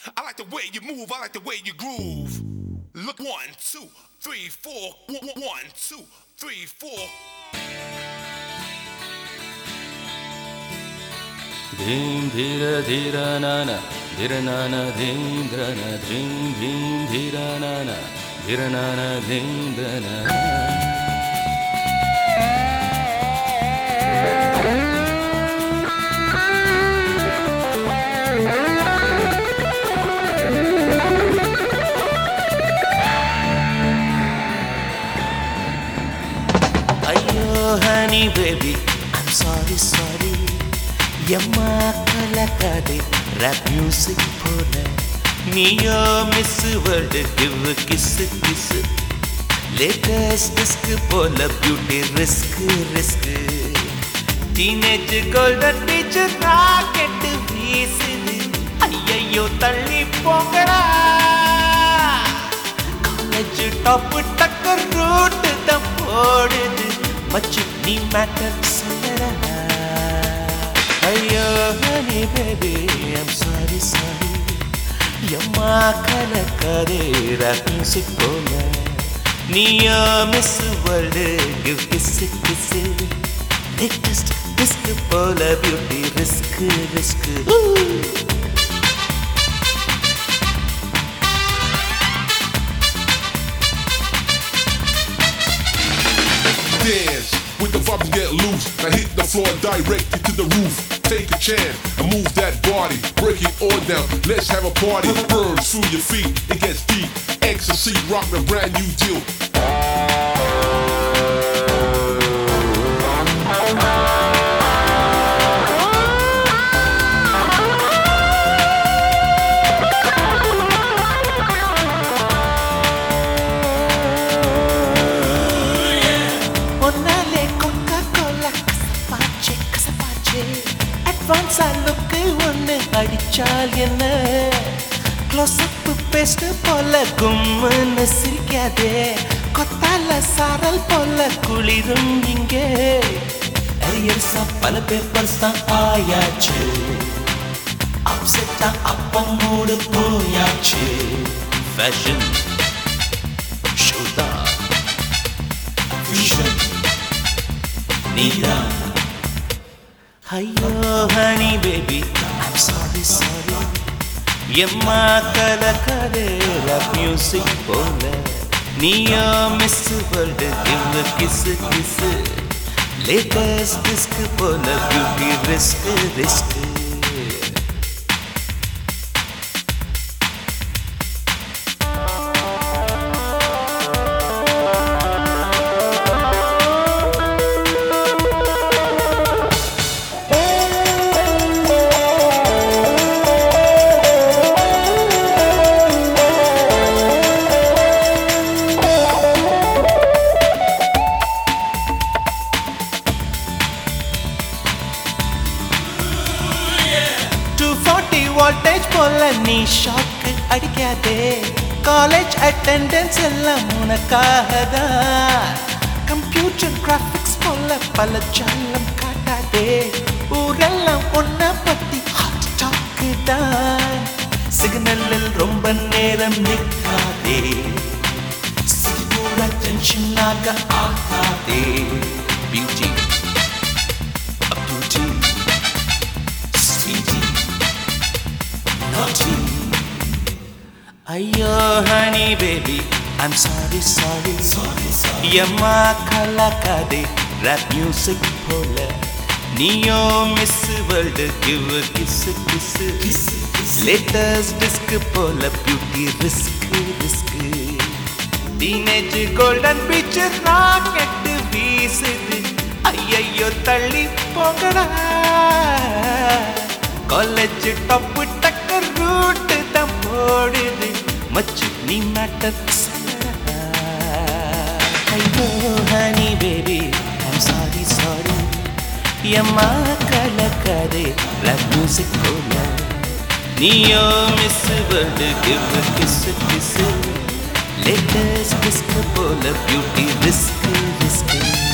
I like the way you move, I like the way you groove. Look, one, two, three, four. One, one, one, two, three, four. ಧೀಂ ಧೀರ ಧೀರ ನಾನ ಧಿರ ನಾನ ಧೀಂ ಧ್ರನ ಧೀಂ ಧೀಂ ಧೀರ ನಾನ ಧಿರ ನಾನ ಧೀಂ ಧ್ರನ ಅಯ್ಯೋ ಹನಿ ಬೇಬಿ ಸಾರಿ ಸಾರಿ ಎಮ್ಮ ಕಲಕದೆ ரேப் மியூசிக் போல நீயோ miss world give kiss kiss latest disk போல beauty risk risk teenage golden beach rocket வீசுது ஐயையோ தள்ளி போங்கடா காலேஜ் டாப் டக்கர் ரூட் தான் போடுது மச்சு நீ மேட்டர் சொல்லடா ஐயோ honey baby I'm sorry sorry எம்மா கலக்கதே ரப் மியூசிக் போல நீயோ miss world give kiss kiss latest disk போல beauty risk risk Dance with the vibes get loose. Now hit the floor directly to the roof. Take a chance and move that body. Break it all down. Let's have a party. Burn through your feet. It gets deep. Ecstasy rock a brand new deal. ஒன்னாலே Coca Cola கசப்பாச்சே கசப்பாச்சே அட்வான்ஸா லுக்கு ஒன்று அடிச்சால் என்ன close up paste போல கும்முன்னு சிரிக்காதே கொத்தால சாரல் போல குளிரும் இங்கே அரியர்ஸா பல பேப்பர்ஸ் தான் ஆயாச்சு அப்செட்டா அப்பம் மூடு போயாச்சு ஃபேஷன் ஷூதா விஷன் நீதான் ஐயோ honey baby I'm sorry sorry எம்மா கலக்கதே ரப் மியூசிக் போல நீயோ miss world give kiss kiss latest disk போல beauty risk risk two forty voltage போல நீ ஷாக்கு அடிக்காதே காலேஜ் அட்டெண்டன்ஸ் எல்லாம் உனக்காக தான் கம்ப்யூட்டர் கிராஃபிக்ஸ் போல பல ஜாலம் காட்டாதே ஊரெல்லாம் ஒன்ன பத்தி ஹாட் டாக்கு தான் சிக்னலில் ரொம்ப நேரம் நிற்காதே சிரிப்போட டென்ஷனாக ஆகாதே பியூட்டி பியூட்டி sweetie, naughty. ஐயோ honey baby I'm sorry sorry sorry sorry எம்மா கலக்காதே ரேப் மியூசிக் போல நீயோ miss world give kiss kiss latest disk போல beauty risk risk teenage golden beach rocket வீசுது ஐயையோ தள்ளி போங்கடா காலேஜ் டப்பு டக்கர் ரூட் தான் போடுது மச்சு நீ மேட்டர் ஐயோ honey baby I'm sorry sorry எம்மா கலக்கதே ரப் மியூசிக் போல நீயோ miss world give kiss kiss latest disk போல பியூட்டி ரிஸ்க் ரிஸ்க்